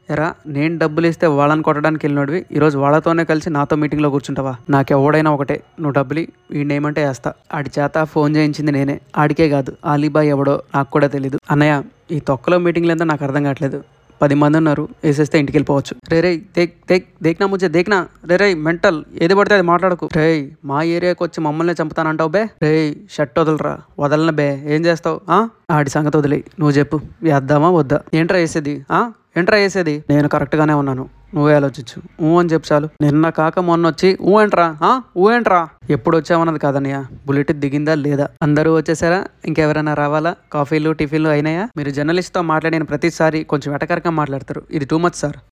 ఎరా నేను డబ్బులు ఇస్తే వాళ్ళని కొట్టడానికి వెళ్ళినోడివి ఈరోజు వాళ్ళతోనే కలిసి నాతో మీటింగ్లో కూర్చుంటావా నాకెవడైనా ఒకటే నువ్వు డబ్బులు వీడినేమంటే వేస్తా ఆడి చేత ఫోన్ చేయించింది నేనే ఆడికే కాదు ఆలీబాయ్ ఎవడో నాకు కూడా తెలీదు అన్నయ్య ఈ తొక్కలో మీటింగ్లు ఏందో నాకు అర్థం కావట్లేదు పది మంది ఉన్నారు వేసేస్తే ఇంటికి వెళ్ళిపోవచ్చు రే రే దేక్ దేక్ దేక్నా ముచ్చే దేక్నా రే రే మెంటల్ ఏది పడితే అది మాట్లాడకు రే మా ఏరియాకి వచ్చి మమ్మల్ని చంపుతానంటావు బే రే షర్ట్ వదలరా వదలన బే ఏం చేస్తావు ఆ ఆడి సంగతి వదిలే నువ్వు చెప్పు వేద్దామా వద్దా ఏంట్రా వేసేది ఆ ఏంట్రా వేసేది నేను కరెక్ట్గానే ఉన్నాను నువ్వే ఆలోచించు ఊ అని చెప్పు చాలు నిన్న కాక మొన్న వచ్చి ఊ ఏంట్రా ఆ ఊ ఏంట్రా ఎప్పుడు వచ్చామన్నది కాదన్నయ్య బుల్లెట్ దిగిందా లేదా అందరూ వచ్చేసారా ఇంకెవరైనా రావాలా కాఫీలు టిఫిన్లు అయినాయా మీరు జర్నలిస్ట్తో మాట్లాడిన ప్రతిసారి కొంచెం వెటకరగా మాట్లాడతారు ఇది టూ మచ్ సార్